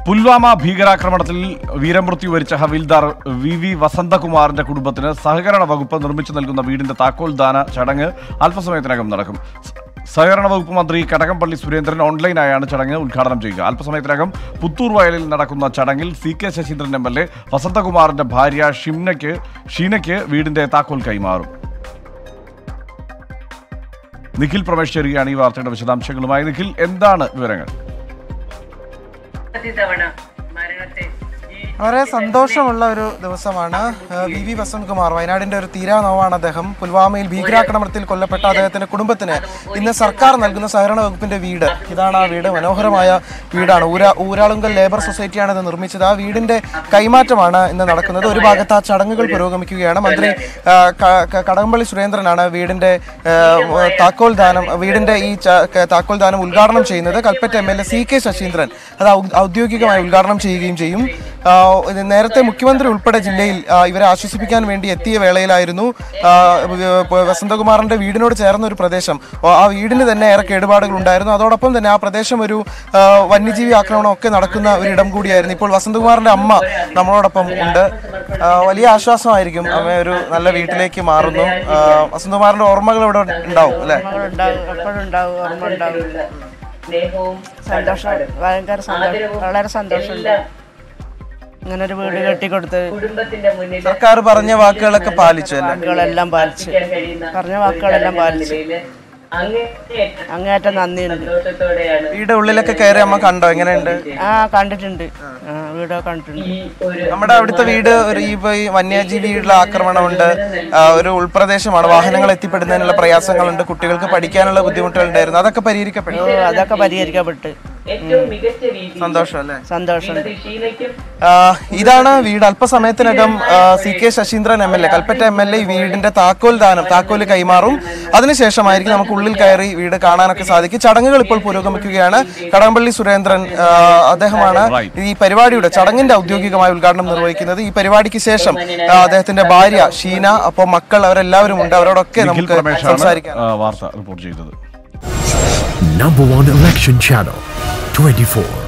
പുൽവാമ ഭീകരാക്രമണത്തിൽ വീരമൃത്യു വരിച്ച ഹവിൽദാർ വി വി വസന്തകുമാറിന്റെ കുടുംബത്തിന് സഹകരണ വകുപ്പ് നിർമ്മിച്ചു നൽകുന്ന വീടിന്റെ താക്കോൽ ദാന ചടങ്ങ് അല്പസമയത്തിനകം നടക്കും സ- സഹകരണ വകുപ്പ് മന്ത്രി കടകംപള്ളി സുരേന്ദ്രൻ ഓൺലൈനായാണ് ചടങ്ങ് ഉദ്ഘാടനം ചെയ്യുക അല്പസമയത്തിനകം പുത്തൂർ വയലിൽ നടക്കുന്ന ചടങ്ങിൽ C K Sasindran M L A വസന്തകുമാറിന്റെ ഭാര്യ ഷിംനയ്ക്ക് ഷീനയ്ക്ക് വീടിന്റെ താക്കോൽ കൈമാറും നിഖിൽ പ്രമേഷ് ചേരുകയാണ് ഈ വാർത്തയുടെ വിശദാംശങ്ങളുമായി നിഖിൽ എന്താണ് വിവരങ്ങൾ തവണ മരണത്തെ ഈ വളരെ സന്തോഷമുള്ള ഒരു ദിവസമാണ് ഏഹ് വി വി വസന്തകുമാർ വയനാടിന്റെ ഒരു തീരാനോവാണ് അദ്ദേഹം പുൽവാമയിൽ ഭീകരാക്രമണത്തിൽ കൊല്ലപ്പെട്ട അദ്ദേഹത്തിന്റെ കുടുംബത്തിന് ഇന്ന് സർക്കാർ നൽകുന്ന സഹകരണ വകുപ്പിന്റെ വീട് ഇതാണ് ആ വീട് മനോഹരമായ വീടാണ് ഊരാ ഊരാളുങ്കൽ ലേബർ സൊസൈറ്റിയാണ് ഇത് നിർമ്മിച്ചത് ആ വീടിന്റെ കൈമാറ്റമാണ് ഇന്ന് നടക്കുന്നത് ഒരു ഭാഗത്ത് ആ ചടങ്ങുകൾ പുരോഗമിക്കുകയാണ് മന്ത്രി ആ, ക- ക- കടകംപള്ളി സുരേന്ദ്രനാണ് വീടിന്റെ ഏഹ്, താക്കോൽ ദാനം വീടിന്റെ ഈ ച- ക- താക്കോൽ ദാനം ഉദ്ഘാടനം ചെയ്യുന്നത് Kalpetta M L A C K Sasindran അത് ഔ- ഔദ്യോഗികമായി ഉദ്ഘാടനം ചെയ്യുകയും ചെയ്യും ആ, ഇത് നേരത്തെ മുഖ്യമന്ത്രി ഉൾപ്പെടെ ജില്ലയിൽ ആ, ഇവരെ ആശ്വസിപ്പിക്കാൻ വേണ്ടി എത്തിയ വേളയിലായിരുന്നു ആ, വ- വസന്തകുമാറിന്റെ വീടിനോട് ചേർന്ന ഒരു പ്രദേശം ആ ആ വീടിന് തന്നെ ഏറെ കേടുപാടുകൾ ഉണ്ടായിരുന്നു അതോടൊപ്പം തന്നെ ആ പ്രദേശം ഒരു ആ, വന്യജീവി ആക്രമണം ഒക്കെ നടക്കുന്ന ഒരു ഇടം കൂടിയായിരുന്നു ഇപ്പോൾ വസന്തകുമാറിന്റെ അമ്മ നമ്മളോടൊപ്പം ഉണ്ട് ആ, വലിയ ആശ്വാസമായിരിക്കും അമ്മ ഒരു നല്ല വീട്ടിലേക്ക് മാറുന്നു ആ, വസന്തകുമാറിന്റെ ഓർമ്മകൾ ഇവിടെ ഉണ്ടാവും അല്ലെ ഉണ്ടാവും എപ്പോഴും ഉണ്ടാവും ഓർമ്മ ഉണ്ടാവും സ്നേഹവും സന്തോഷം ഭയങ്കര സന്തോഷം വളരെ സന്തോഷമുണ്ട് ഇങ്ങനെ ഒരു വീട് കെട്ടിക്കൊടുത്ത് കുടുംബത്തിന്റെ മുന്നിൽ സർക്കാർ പറഞ്ഞ വാക്കുകളൊക്കെ പാലിച്ചു അല്ലേ വാക്കുകളെല്ലാം പാലിച്ച് കഴിയുന്ന പറഞ്ഞ വാക്കുകളെല്ലാം പാലിച്ച് നിലയില് അങ്ങേയറ്റം അങ്ങേയറ്റം നന്ദിയുണ്ട് സന്തോഷത്തോടെയാണ് വീട് ഉള്ളിലൊക്കെ കയറി അമ്മ കണ്ടോ എങ്ങനെയുണ്ട് ആ കണ്ടിട്ടുണ്ട് ആ വീടോ കണ്ടിട്ടുണ്ട് ഈ ഒരു നമ്മുടെ അവിടുത്തെ വീട് ഒരു ഈ ഇപ്പൊ ഈ വന്യജീവികളുടെ ആക്രമണമുണ്ട് ആ, ഒരു ഉൾപ്രദേശമാണ് വാഹനങ്ങൾ എത്തിപ്പെടുന്നതിനുള്ള പ്രയാസങ്ങളുണ്ട് കുട്ടികൾക്ക് പഠിക്കാനുള്ള ബുദ്ധിമുട്ടുകൾ ഉണ്ടായിരുന്നു അതൊക്കെ പരിഹരിക്കപ്പെട്ടു ഓ അതൊക്കെ പരിഹരിക്കപ്പെട്ട് ഏറ്റവും മികച്ച രീതിയിൽ സന്തോഷം അല്ലേ സന്തോഷമുണ്ട് ശ്രീമതി ഷീനയ്ക്കും ആ, ഇതാണ് വീട് അല്പസമയത്തിനകം ആ, C K Sasindran M L A Kalpetta M L A ഈ വീടിന്റെ താക്കോൽ ദാനം താക്കോൽ കൈമാറും അതിനുശേഷമായിരിക്കും നമുക്ക് ഉള്ളിൽ കയറി വീട് കാണാനൊക്കെ സാധിക്കും ചടങ്ങുകൾ ഇപ്പോൾ പുരോഗമിക്കുകയാണ് കടകംപള്ളി സുരേന്ദ്രൻ ആ, അദ്ദേഹമാണ് ഈ പരിപാടിയുടെ ചടങ്ങിന്റെ ഔദ്യോഗികമായ ഉദ്ഘാടനം നിർവഹിക്കുന്നത് ഈ പരിപാടിക്ക് ശേഷം ആ, അദ്ദേഹത്തിന്റെ ഭാര്യ ഷീന അപ്പോൾ മക്കൾ അവരെല്ലാവരും ഉണ്ട് അവരോടൊക്കെ നിഖിൽ നമുക്ക് പ്രമേഷാണ് സംസാരിക്കാം ആ, വാർത്ത റിപ്പോർട്ട് ചെയ്തത് Number one election channel 24.